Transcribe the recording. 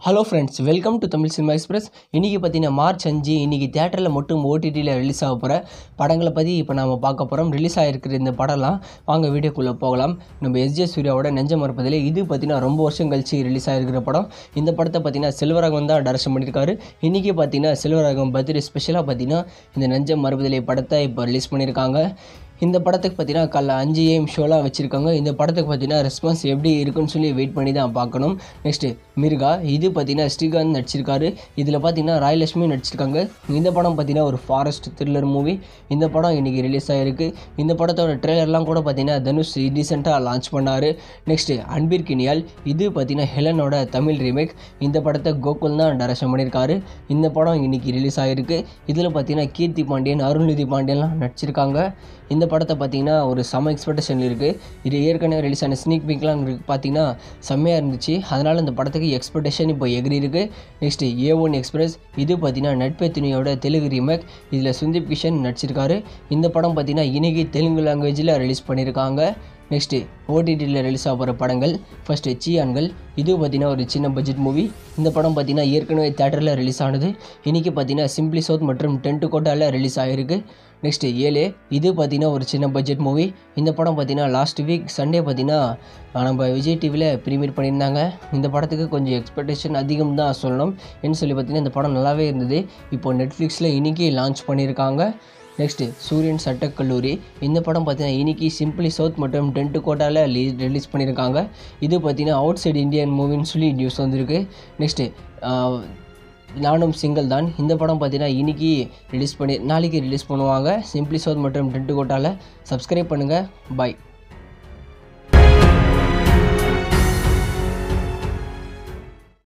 hello friends welcome to Tamil cinema express இன்றைக்கி பார்த்தீங்கன்னா March அஞ்சு இன்றைக்கி தேட்டரில் மட்டும் ஓடிடியில் ரிலீஸ் ஆக போகிற படங்களை பற்றி இப்போ நாம் பார்க்க போகிறோம் ரிலீஸ் ஆகிருக்கிற இந்த படம்லாம் வாங்க வீடியோக்குள்ளே போகலாம் நம்ம எஸ்ஜே சூர்யாவோட நெஞ்ச மறுப்பதில் இது பார்த்தீங்கன்னா ரொம்ப வருஷம் கழிச்சு ரிலீஸ் ஆகிருக்கிற படம் இந்த படத்தை பார்த்தீங்கன்னா செல்வராகவன் தான் டைரக்ஷன் பண்ணியிருக்காரு இன்றைக்கி பார்த்தீங்கன்னா செல்வராகவன் பர்த்டே ஸ்பெஷலாக பார்த்தீங்கன்னா இந்த நெஞ்ச மறுப்பதிலே படத்தை இப்போ ரிலீஸ் பண்ணியிருக்காங்க இந்த படத்துக்கு பார்த்தீங்கன்னா காலைல அஞ்சு ஏஎம் ஷோலாம் வச்சுருக்காங்க இந்த படத்துக்கு பார்த்தீங்கன்னா ரெஸ்பான்ஸ் எப்படி இருக்குன்னு சொல்லி வெயிட் பண்ணி தான் பார்க்கணும் நெக்ஸ்ட்டு மிர்கா இது பார்த்தீங்கன்னா ஸ்ரீகாந்த் நடிச்சிருக்காரு இதில் பார்த்தீங்கன்னா ராயலட்சுமி நடிச்சிருக்காங்க இந்த படம் பார்த்தீங்கன்னா ஒரு ஃபாரஸ்ட் த்ரில்லர் மூவி இந்த படம் இன்றைக்கி ரிலீஸ் ஆகிருக்கு இந்த படத்தோட ட்ரெய்லர்லாம் கூட பார்த்தீங்கன்னா தனுஷ் ரீசெண்டாக லான்ச் பண்ணார் நெக்ஸ்ட்டு அன்பிர் கினியால் இது பார்த்தீங்கன்னா ஹெலனோட தமிழ் ரீமேக் இந்த படத்தை கோகுல் தான் டைரக்ஷன் பண்ணியிருக்காரு இந்த படம் இன்றைக்கி ரிலீஸ் ஆகிருக்கு இதில் பார்த்தீங்கன்னா கீர்த்தி பாண்டியன் அருள்நிதி பாண்டியன்லாம் நடிச்சிருக்காங்க இந்த படத்தை பார்த்தீங்கன்னா ஒரு செம எக்ஸ்பெக்டேஷன் இருக்குது இது ஏற்கனவே ரிலீஸ் ஆன ஸ்னீக் பிக்லாம் பார்த்தீங்கன்னா செம்மையாக இருந்துச்சு அதனால் இந்த படத்துக்கு எக்ஸ்பெக்டேஷன் இப்போ எகிரி இருக்குது நெக்ஸ்ட்டு ஏ ஒன் எக்ஸ்பிரஸ் இது பார்த்தீங்கன்னா நட்பே துணியோட தெலுங்கு ரீமேக் இதில் சுந்தீப் கிஷன் நடிச்சிருக்காரு இந்த படம் பார்த்தீங்கன்னா இன்னைக்கு தெலுங்கு லாங்குவேஜில் ரிலீஸ் பண்ணியிருக்காங்க நெக்ஸ்ட்டு ஓடிடியில் ரிலீஸ் ஆக போகிற படங்கள் ஃபஸ்ட்டு சியான்கள் இது பார்த்தீங்கன்னா ஒரு சின்ன பட்ஜெட் மூவி இந்த படம் பார்த்தீங்கன்னா ஏற்கனவே தேட்டரில் ரிலீஸ் ஆனது இன்றைக்கி பார்த்தீங்கன்னா சிம்பிளி சவுத் மற்றும் டென்ட்டு கோட்டாவில் ரிலீஸ் ஆகிருக்கு நெக்ஸ்ட்டு ஏழு இது பார்த்தீங்கன்னா ஒரு சின்ன பட்ஜெட் மூவி இந்த படம் பார்த்தீங்கன்னா லாஸ்ட் வீக் சண்டே பார்த்தீங்கன்னா நம்ம விஜய் டிவியில் ப்ரீமியர் பண்ணியிருந்தாங்க இந்த படத்துக்கு கொஞ்சம் எக்ஸ்பெக்டேஷன் அதிகம் தான் சொல்லணும் என்ன சொல்லி பார்த்தீங்கன்னா இந்த படம் நல்லாவே இருந்தது இப்போ நெட்ஃப்ளிக்ஸில் இன்றைக்கி லான்ச் பண்ணியிருக்காங்க நெக்ஸ்ட்டு சூரியன் சட்டக்கல்லூரி இந்த படம் பார்த்தீங்கன்னா இன்னைக்கு சிம்பிளி சவுத் மற்றும் டென்ட்டு கோட்டாவில் ரிலீஸ் பண்ணியிருக்காங்க இது பார்த்தீங்கன்னா அவுட் சைடு இந்தியன் மூவின்னு சொல்லி நியூஸ் வந்திருக்கு நெக்ஸ்ட்டு நானும் சிங்கிள் தான் இந்த படம் பார்த்தீங்கன்னா இன்னைக்கு ரிலீஸ் பண்ணி நாளைக்கு ரிலீஸ் பண்ணுவாங்க சிம்பிளி சவுத் மற்றும் டென்ட்டு கோட்டாவில் சப்ஸ்கிரைப் பண்ணுங்கள் பாய்